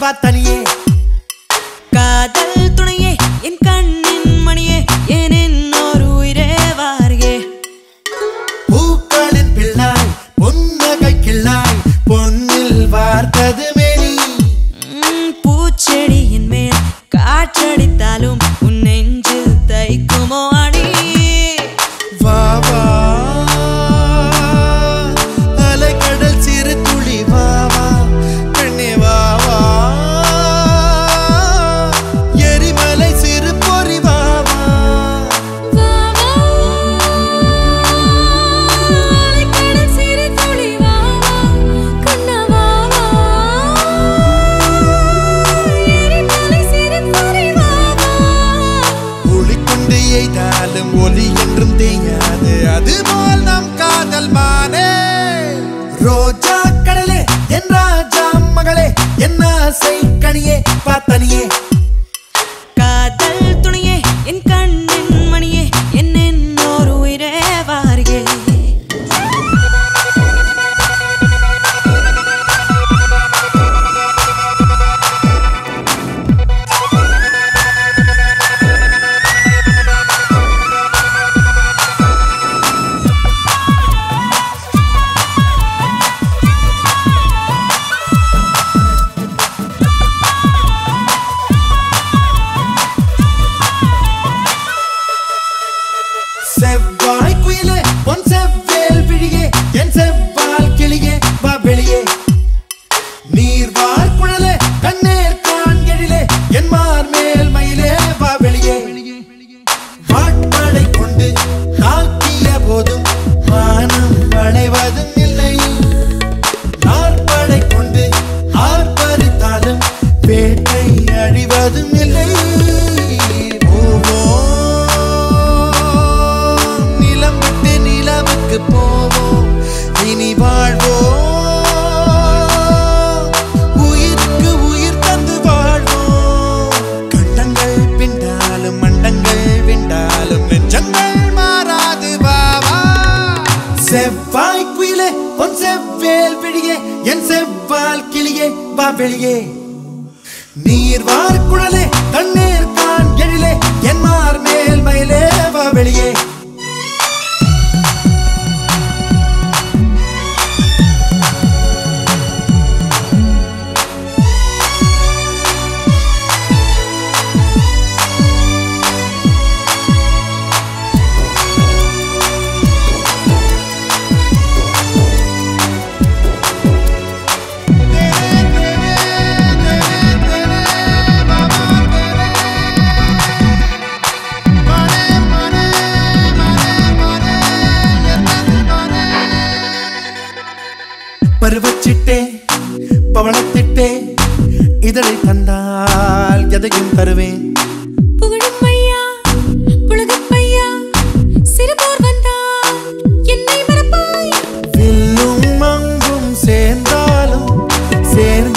வா தனியே காதல் துணையே என் கண்ணின் மணியே என் இன்னொரு உயிரே வாரியே பூக்களின் பிள்ளாய் பொன்னகை கிள்ளாய் பொன்னில் வார்த்தது மேனி ம், பூச்செடியின் மேல் காற்றடித்தாலும் உன் நெஞ்சில் தைக்குமோ அடி வா வா அலைக்கடல் சிறு துளி வா வா பெண்ணே வா வா எரிமலை சிறு பொறி வா வா ஒளி கொண்டு எய்தாலும் ஒலி என்றும் தேயாது அதுபோல் நம் காதல் மானே ரோஜா கடலே என் ராஜா மகளே என் ஆசை கனியே பார்த்தனியே காதல் துணையே என் கண்ணின் மணியே என் இன்னொரு உயிரே வாரியே செவ்வாய் குயிலே பொன் செவ்வேல் விழியே என் செவ்வால் கிளியே வா வெளியே நீர்வார் குழலே கண்ணேர் காண்கெழிலே என் மார் மேல் மயிலே வா வெளியே வாட்மழை கொண்டு தாக்கிய போதும் வானம் வளைவதும் இல்லை நாற்படை கொண்டு ஆர்ப்பரித்தாலும் வேட்டை அழிவதும் இல்லை போவோம் நிலம் விட்டு நிலவுக்கு போவோம் இனி வாழ்வோம் உயிருக்கு உயிர் தந்து வாழ்வோம் கண்டங்கள் பிண்டாலும் மண்டங்கள் விண்டாலும் நெஞ்சங்கள் மாறாது பாவா செவ்வாய் குயிலே பொன் செவ்வேல் விழியே என் செவ்வால் கிளியே வா வெளியே நீர்வார் குழலே தண்ணீர் கான் எழிலே என் மார் மேல் மயிலே வா வெளியே பருவச்சிட்டே பவளத்திட்டே இதழை தந்தால் எதையும் தருவேன் புகழும் ஐயா புலகப் பையா சிறுபோர் வந்தால் என்னை மறப்பாய் வில்லும் மங்கும் சேர்ந்தாலும் சேர்ந்து